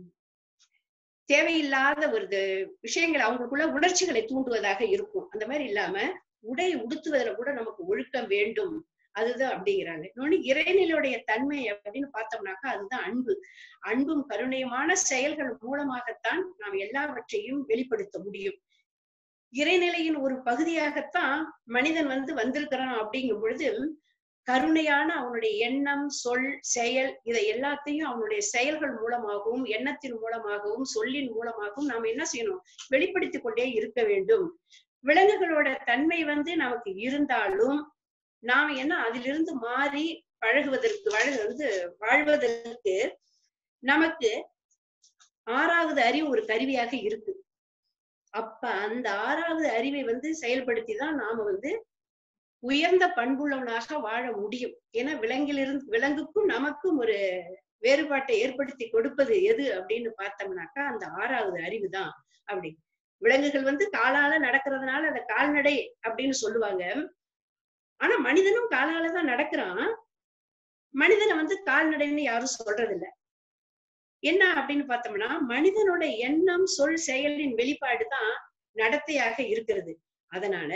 தேவையில்லாத ஒரு இது- விஷயங்கள் அவங்களுக்குள்ள உணர்ச்சிகளை தூண்டுவதாக இருக்கும் அந்த மாதிரி இல்லாம உடை உடுத்துவதுல கூட நமக்கு ஒழுக்கம் வேண்டும் அதுதான் அப்படிங்கிறாங்க இன்னொன்னு இறைநிலையுடைய தன்மை அப்படின்னு பார்த்தோம்னாக்கா அதுதான் அன்பு அன்பும் கருணையுமான செயல்கள் மூலமாகத்தான் நாம் எல்லாவற்றையும் வெளிப்படுத்த முடியும் இறைநிலையின் ஒரு பகுதியாகத்தான் மனிதன் வந்து வந்திருக்கிறான் அப்படிங்கும் பொழுது கருணையான அவனுடைய எண்ணம் சொல் செயல் இதை எல்லாத்தையும் அவனுடைய செயல்கள் மூலமாகவும் எண்ணத்தின் மூலமாகவும் சொல்லின் மூலமாகவும் நாம் என்ன செய்யணும் வெளிப்படுத்திக் கொண்டே இருக்க வேண்டும் விலங்குகளோட தன்மை வந்து நமக்கு இருந்தாலும் நாம என்ன அதிலிருந்து மாறி பழகுவதற்கு வாழ வந்து வாழ்வதற்கு நமக்கு ஆறாவது அறிவு ஒரு கருவியாக இருக்கு அப்ப அந்த ஆறாவது அறிவை வந்து செயல்படுத்தி தான் நாம வந்து உயர்ந்த பண்புள்ளவனாக வாழ முடியும் ஏன்னா விலங்கிலிருந்து விலங்குக்கும் நமக்கும் ஒரு வேறுபாட்டை ஏற்படுத்தி கொடுப்பது எது அப்படின்னு பார்த்தோம்னாக்கா அந்த ஆறாவது அறிவு தான் அப்படி விலங்குகள் வந்து காலால நடக்கிறதுனால அதை கால்நடை அப்படின்னு சொல்லுவாங்க ஆனா மனிதனும் காலால தான் நடக்கிறான் மனிதனை வந்து கால்நடைன்னு யாரும் சொல்றது இல்ல என்ன அப்படின்னு பார்த்தோம்னா மனிதனோட எண்ணம் சொல் செயலின் வெளிப்பாடு தான் நடத்தையாக இருக்கிறது அதனால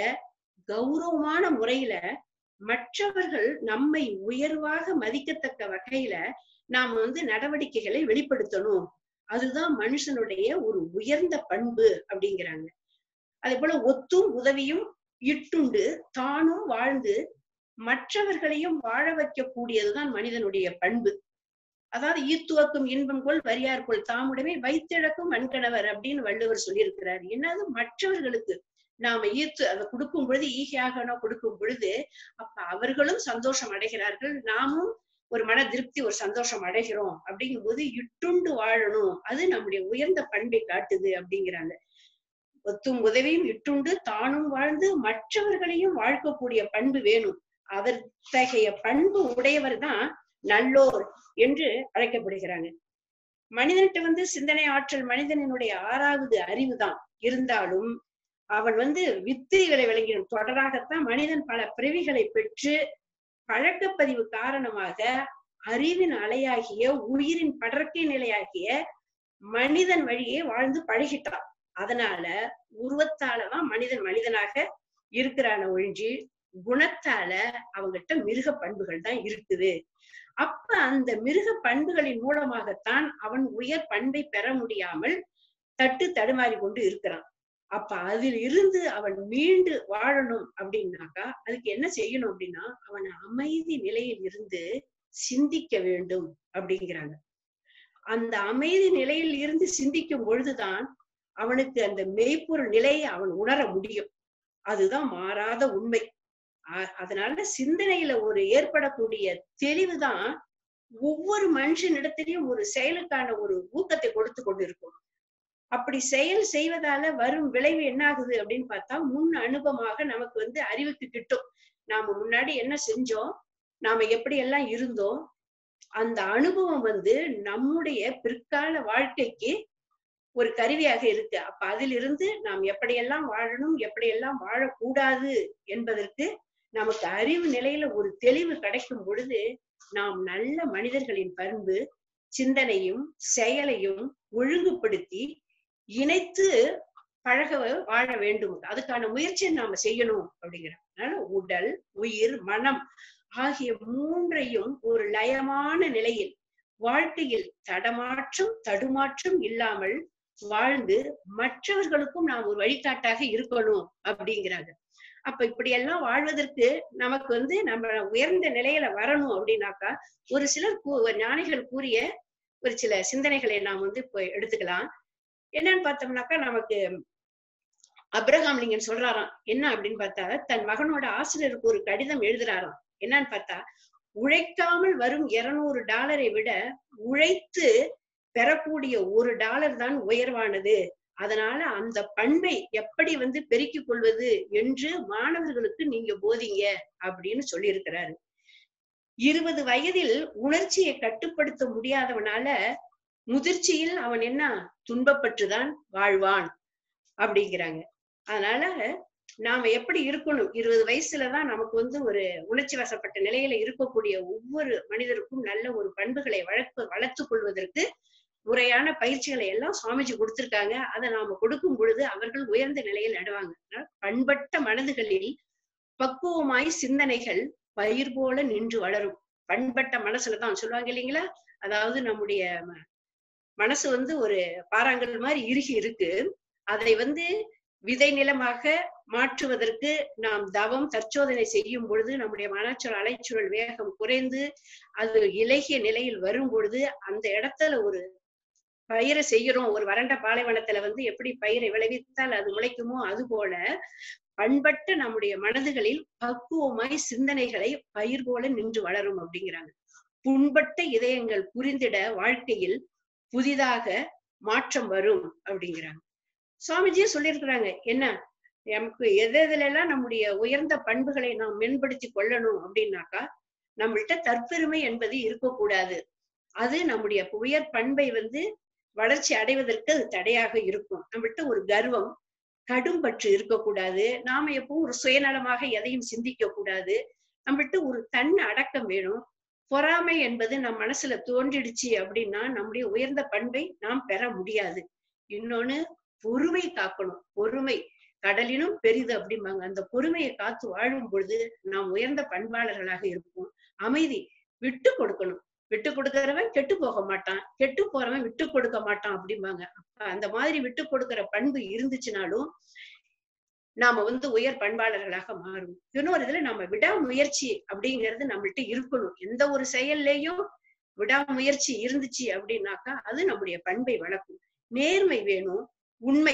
கௌரவமான முறையில மற்றவர்கள் நம்மை உயர்வாக மதிக்கத்தக்க வகையில நாம் வந்து நடவடிக்கைகளை வெளிப்படுத்தணும் அதுதான் மனுஷனுடைய ஒரு உயர்ந்த பண்பு அப்படிங்கிறாங்க அதே போல ஒத்தும் உதவியும் இட்டுண்டு தானும் வாழ்ந்து மற்றவர்களையும் வாழ வைக்க கூடியதுதான் மனிதனுடைய பண்பு அதாவது ஈத்துவக்கும் இன்பம் கொள் வரியார் கொள் தாமுடமே வைத்திழக்கும் வன்கணவர் அப்படின்னு வள்ளுவர் சொல்லியிருக்கிறார் என்னது மற்றவர்களுக்கு நாம ஈர்த்து அதை கொடுக்கும் பொழுது ஈகையாக கொடுக்கும் பொழுது அப்ப அவர்களும் சந்தோஷம் அடைகிறார்கள் நாமும் ஒரு மன திருப்தி ஒரு சந்தோஷம் அடைகிறோம் அப்படிங்கும் போது இட்டுண்டு வாழணும் அது நம்முடைய உயர்ந்த பண்பை காட்டுது அப்படிங்கிறாங்க ஒத்தும் உதவியும் இட்டுண்டு தானும் வாழ்ந்து மற்றவர்களையும் வாழ்க்கக்கூடிய பண்பு வேணும் அத்தகைய பண்பு உடையவர் தான் நல்லோர் என்று அழைக்கப்படுகிறாங்க மனிதன்கிட்ட வந்து சிந்தனை ஆற்றல் மனிதனினுடைய ஆறாவது அறிவு தான் இருந்தாலும் அவன் வந்து வித்திரிகளை விளங்கிடும் தொடராகத்தான் மனிதன் பல பிறவிகளை பெற்று பழக்கப்பதிவு காரணமாக அறிவின் அலையாகிய உயிரின் படர்க்கை நிலையாகிய மனிதன் வழியே வாழ்ந்து பழகிட்டான் அதனால உருவத்தாலதான் மனிதன் மனிதனாக இருக்கிறான ஒழிஞ்சு குணத்தால அவங்ககிட்ட மிருக பண்புகள் தான் இருக்குது அப்ப அந்த மிருக பண்புகளின் மூலமாகத்தான் அவன் உயர் பண்பை பெற முடியாமல் தட்டு தடுமாறி கொண்டு இருக்கிறான் அப்ப அதில் இருந்து அவன் மீண்டு வாழணும் அப்படின்னாக்கா அதுக்கு என்ன செய்யணும் அப்படின்னா அவன் அமைதி நிலையில் இருந்து சிந்திக்க வேண்டும் அப்படிங்கிறாங்க அந்த அமைதி நிலையில் இருந்து சிந்திக்கும் பொழுதுதான் அவனுக்கு அந்த மெய்ப்பொருள் நிலையை அவன் உணர முடியும் அதுதான் மாறாத உண்மை அ- அதனால சிந்தனையில ஒரு ஏற்படக்கூடிய தெளிவுதான் ஒவ்வொரு மனுஷனிடத்திலையும் ஒரு செயலுக்கான ஒரு ஊக்கத்தை கொடுத்து கொண்டிருக்கும் அப்படி செயல் செய்வதால வரும் விளைவு என்ன ஆகுது அப்படின்னு பார்த்தா முன் அனுபவமாக நமக்கு வந்து அறிவுக்கு கிட்டும் நாம முன்னாடி என்ன செஞ்சோம் நாம எப்படி எல்லாம் இருந்தோம் அந்த அனுபவம் வந்து நம்முடைய பிற்கால வாழ்க்கைக்கு ஒரு கருவியாக இருக்கு அப்ப அதிலிருந்து நாம் எப்படியெல்லாம் வாழணும் எப்படியெல்லாம் வாழக்கூடாது என்பதற்கு நமக்கு அறிவு நிலையில ஒரு தெளிவு கிடைக்கும் பொழுது நாம் நல்ல மனிதர்களின் பண்பு சிந்தனையும் செயலையும் ஒழுங்குபடுத்தி இணைத்து பழக வாழ வேண்டும் அதுக்கான முயற்சியை நாம செய்யணும் அப்படிங்கிறாங்க அதனால உடல் உயிர் மனம் ஆகிய மூன்றையும் ஒரு லயமான நிலையில் வாழ்க்கையில் தடமாற்றம் தடுமாற்றம் இல்லாமல் வாழ்ந்து மற்றவர்களுக்கும் நாம் ஒரு வழிகாட்டாக இருக்கணும் அப்படிங்கிறாங்க அப்ப இப்படி எல்லாம் வாழ்வதற்கு நமக்கு வந்து நம்ம உயர்ந்த நிலையில வரணும் அப்படின்னாக்கா ஒரு சிலர் கூ- ஞானிகள் கூறிய ஒரு சில சிந்தனைகளை நாம் வந்து இப்போ எடுத்துக்கலாம் என்னன்னு பார்த்தோம்னாக்கா நமக்கு அப்ரஹாம் லிங்கன் சொல்றாராம் என்ன அப்படின்னு பார்த்தா தன் மகனோட ஆசிரியருக்கு ஒரு கடிதம் எழுதுறாராம் என்னன்னு பார்த்தா உழைக்காமல் வரும் இருநூறு டாலரை விட உழைத்து பெறக்கூடிய ஒரு டாலர் தான் உயர்வானது அதனால அந்த பண்பை எப்படி வந்து பெருக்கிக் கொள்வது என்று மாணவர்களுக்கு நீங்க போதிங்க அப்படின்னு சொல்லியிருக்கிறாரு இருபது வயதில் உணர்ச்சியை கட்டுப்படுத்த முடியாதவனால முதிர்ச்சியில் அவன் என்ன துன்பப்பட்டுதான் வாழ்வான் அப்படிங்கிறாங்க அதனால நாம எப்படி இருக்கணும் இருபது வயசுலதான் நமக்கு வந்து ஒரு உணர்ச்சி வசப்பட்ட நிலையில இருக்கக்கூடிய ஒவ்வொரு மனிதருக்கும் நல்ல ஒரு பண்புகளை வளர்ப்பு வளர்த்துக் கொள்வதற்கு முறையான பயிற்சிகளை எல்லாம் சுவாமிஜி கொடுத்திருக்காங்க அதை நாம கொடுக்கும் பொழுது அவர்கள் உயர்ந்த நிலையில் நடுவாங்க அதனால பண்பட்ட மனதுகளில் பக்குவமாய் சிந்தனைகள் பயிர் போல நின்று வளரும் பண்பட்ட மனசுலதான் சொல்லுவாங்க இல்லைங்களா அதாவது நம்முடைய ம- மனசு வந்து ஒரு பாறாங்கல் மாதிரி இறுகி இருக்கு அதை வந்து விதை நிலமாக மாற்றுவதற்கு நாம் தவம் தற்சோதனை செய்யும் பொழுது நம்முடைய மனச்சொல் அலைச்சூழல் வேகம் குறைந்து அது இலகிய நிலையில் வரும் பொழுது அந்த இடத்துல ஒரு பயிரை செய்யறோம் ஒரு வறண்ட பாலைவனத்துல வந்து எப்படி பயிரை விளைவித்தால் அது முளைக்குமோ அது போல பண்பட்ட நம்முடைய மனதுகளில் பக்குவமாய் சிந்தனைகளை பயிர் போல நின்று வளரும் அப்படிங்கிறாங்க புண்பட்ட இதயங்கள் புரிந்திட வாழ்க்கையில் புதிதாக மாற்றம் வரும் அப்படிங்கிறாங்க சுவாமிஜியே சொல்லியிருக்கிறாங்க என்ன நமக்கு எது எதுல எல்லாம் நம்முடைய உயர்ந்த பண்புகளை நாம் மேம்படுத்தி கொள்ளணும் அப்படின்னாக்கா நம்மள்ட்ட தற்பெருமை என்பது இருக்கக்கூடாது அது நம்முடைய உயர் பண்பை வந்து வளர்ச்சி அடைவதற்கு அது தடையாக இருக்கும் நம்மள்ட்ட ஒரு கர்வம் கடும் பற்று இருக்கக்கூடாது நாம எப்பவும் ஒரு சுயநலமாக எதையும் சிந்திக்க கூடாது நம்மள்ட்ட ஒரு தன் அடக்கம் வேணும் பொறாமை என்பது நம் மனசுல தோன்றிடுச்சு அப்படின்னா நம்முடைய உயர்ந்த பண்பை நாம் பெற முடியாது இன்னொன்னு பொறுமை காக்கணும் பொறுமை கடலினும் பெரிது அப்படிம்பாங்க அந்த பொறுமையை காத்து வாழும் பொழுது நாம் உயர்ந்த பண்பாளர்களாக இருப்போம் அமைதி விட்டு கொடுக்கணும் விட்டு கொடுக்கறவன் கெட்டு போக மாட்டான் கெட்டு போறவன் விட்டு கொடுக்க மாட்டான் அப்படிம்பாங்க அப்ப அந்த மாதிரி விட்டு கொடுக்கிற பண்பு இருந்துச்சுனாலும் நாம வந்து உயர் பண்பாளர்களாக மாறும் இன்னொரு இதுல நம்ம விடாமுயற்சி அப்படிங்கிறது நம்மள்ட்ட இருக்கணும் எந்த ஒரு செயல்லையும் விடாமுயற்சி இருந்துச்சு அப்படின்னாக்கா அது நம்முடைய பண்பை வளர்க்கும் நேர்மை வேணும் உண்மை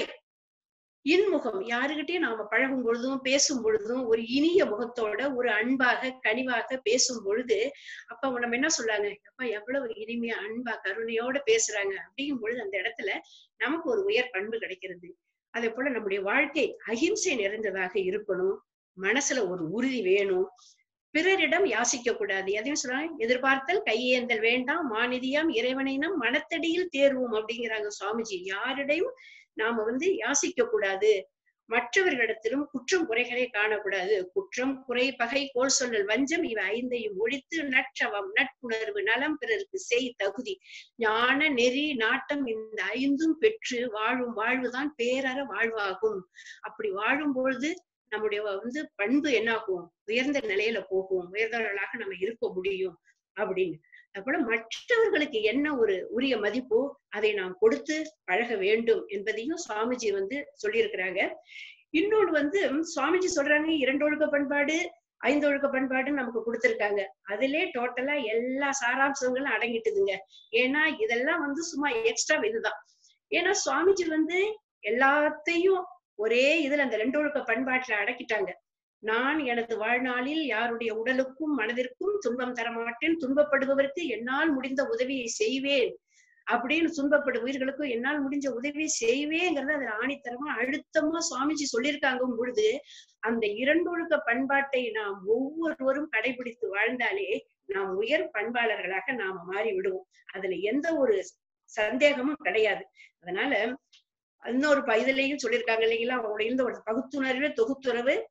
இன்முகம் யாருகிட்டயும் நாம பழகும் பொழுதும் பேசும் பொழுதும் ஒரு இனிய முகத்தோட ஒரு அன்பாக கனிவாக பேசும் பொழுது அப்ப அவங்க நம்ம என்ன சொல்றாங்க அப்பா எவ்வளவு இனிமையா அன்பா கருணையோட பேசுறாங்க அப்படிங்கும் பொழுது அந்த இடத்துல நமக்கு ஒரு உயர் பண்பு கிடைக்கிறது அதே போல நம்முடைய வாழ்க்கை அகிம்சை நிறைந்ததாக இருக்கணும் மனசுல ஒரு உறுதி வேணும் பிறரிடம் யாசிக்க கூடாது எதையும் சொல்றாங்க எதிர்பார்த்தல் கையேந்தல் வேண்டாம் மாநிதியாம் இறைவனினம் மனத்தடியில் தேர்வோம் அப்படிங்கிறாங்க சுவாமிஜி யாரிடையும் நாம வந்து யாசிக்க கூடாது மற்றவர்களிடத்திலும் குற்றம் குறைகளை காணக்கூடாது குற்றம் குறை பகை கோல் சொல்லல் வஞ்சம் இவை ஐந்தையும் ஒழித்து நற்றவம் நட்புணர்வு நலம் பிறருக்கு செய் தகுதி ஞான நெறி நாட்டம் இந்த ஐந்தும் பெற்று வாழும் வாழ்வுதான் பேரற வாழ்வாகும் அப்படி வாழும் பொழுது நம்முடைய வந்து பண்பு என்னாகும் உயர்ந்த நிலையில போகும் உயர்ந்தவர்களாக நம்ம இருக்க முடியும் அப்படின்னு அப்போல மற்றவர்களுக்கு என்ன ஒரு உரிய மதிப்போ அதை நாம் கொடுத்து பழக வேண்டும் என்பதையும் சுவாமிஜி வந்து சொல்லியிருக்கிறாங்க இன்னொன்று வந்து சுவாமிஜி சொல்றாங்க இரண்டு ஒழுக்க பண்பாடு ஐந்து ஒழுக்க பண்பாடுன்னு நமக்கு கொடுத்திருக்காங்க அதிலே டோட்டலா எல்லா சாராம்சங்களும் அடங்கிட்டுதுங்க ஏன்னா இதெல்லாம் வந்து சும்மா எக்ஸ்ட்ரா இதுதான் ஏன்னா சுவாமிஜி வந்து எல்லாத்தையும் ஒரே இதுல அந்த ரெண்டு ஒழுக்க பண்பாட்டுல அடக்கிட்டாங்க நான் எனது வாழ்நாளில் யாருடைய உடலுக்கும் மனதிற்கும் துன்பம் தரமாட்டேன் துன்பப்படுபவருக்கு என்னால் முடிந்த உதவியை செய்வேன் அப்படின்னு துன்பப்படும் உயிர்களுக்கும் என்னால் முடிஞ்ச உதவியை செய்வேங்கிறத அதுல ஆணித்தரமா அழுத்தமா சுவாமிஜி சொல்லியிருக்காங்க பொழுது அந்த இரண்டொழுக்க பண்பாட்டை நாம் ஒவ்வொருவரும் கடைபிடித்து வாழ்ந்தாலே நாம் உயர் பண்பாளர்களாக நாம மாறி விடுவோம் அதுல எந்த ஒரு சந்தேகமும் கிடையாது அதனால இன்னொரு ப- இதுலயும் சொல்லியிருக்காங்க இல்லைங்களா அவங்களோட இருந்த ஒரு பகுத்துணர்வு தொகுத்துறவு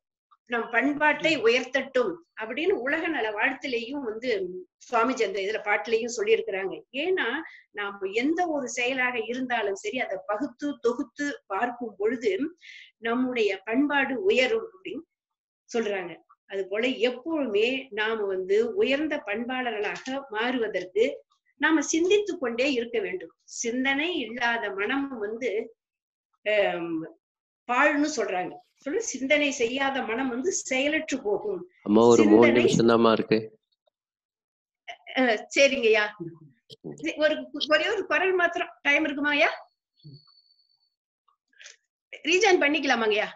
நம் பண்பாட்டை உயர்த்தட்டும் அப்படின்னு உலக நல வாழ்த்திலையும் வந்து சுவாமிஜி அந்த இதுல பாட்டுலயும் சொல்லியிருக்கிறாங்க ஏன்னா நாம் எந்த ஒரு செயலாக இருந்தாலும் சரி அதை பகுத்து தொகுத்து பார்க்கும் பொழுது நம்முடைய பண்பாடு உயரும் அப்படின்னு சொல்றாங்க அது போல எப்பொழுதுமே நாம வந்து உயர்ந்த பண்பாளர்களாக மாறுவதற்கு நாம சிந்தித்து கொண்டே இருக்க வேண்டும் சிந்தனை இல்லாத மனம் வந்து ஆம், பாழ்னு சொல்றாங்க சொல்லு சிந்தனை செய்யாத மனம் வந்து செயலற்று போகும் அம்மா ஒரு மூணு சிந்தனை- நிமிஷம் தாம்மா இருக்கு அஹ், சரிங்கய்யா சரி, ஒரு ஒரே ஒரு குரல் மாத்திரம் டைம் இருக்குமா ஐயா ரீஜாயின் பண்ணிக்கலாமாங்கய்யா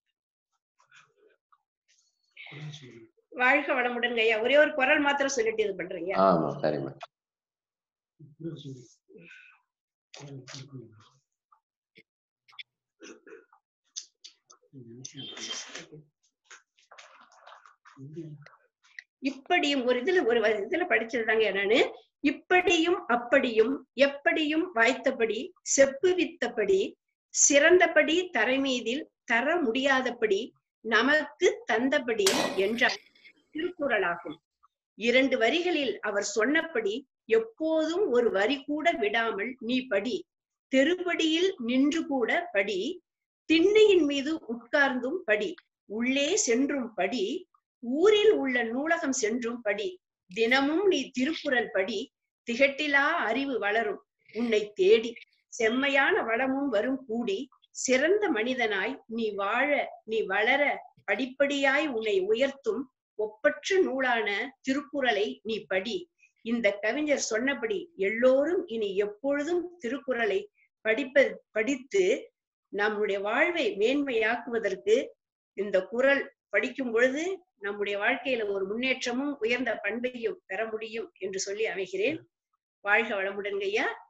வாழ்க வளமுடன் ஐயா ஒரே ஒரு குரல் மாத்திரம் சொல்லிட்டு இது பண்றீங்க ஆமா சரிம்மா இப்படியும் ஒரு இதுல ஒரு வ- இதுல படிச்சதுதாங்க நானு இப்படியும் அப்படியும் எப்படியும் வாய்த்தபடி செப்புவித்தபடி சிறந்தபடி தரைமீதில் தர முடியாதபடி நமக்கு தந்தபடி என்றால் திருக்குறளாகும் இரண்டு வரிகளில் அவர் சொன்னபடி எப்போதும் ஒரு வரி கூட விடாமல் நீ படி தெருவடியில் நின்று கூட படி திண்ணையின் மீது உட்கார்ந்தும் படி உள்ளே சென்றும் படி ஊரில் உள்ள நூலகம் சென்றும் படி தினமும் நீ திருக்குறள் படி திகட்டிலா அறிவு வளரும் உன்னை தேடி செம்மையான வளமும் வரும் கூடி சிறந்த மனிதனாய் நீ வாழ நீ வளர படிப்படியாய் உன்னை உயர்த்தும் ஒப்பற்ற நூலான திருக்குறளை நீ படி இந்த கவிஞர் சொன்னபடி எல்லோரும் இனி எப்பொழுதும் திருக்குறளை படிப்ப படித்து நம்முடைய வாழ்வை மேன்மையாக்குவதற்கு இந்த குறள் படிக்கும் பொழுது நம்முடைய வாழ்க்கையில ஒரு முன்னேற்றமும் உயர்ந்த பண்பையும் பெற முடியும் என்று சொல்லி அமைகிறேன் வாழ்க வளமுடன் ஐயா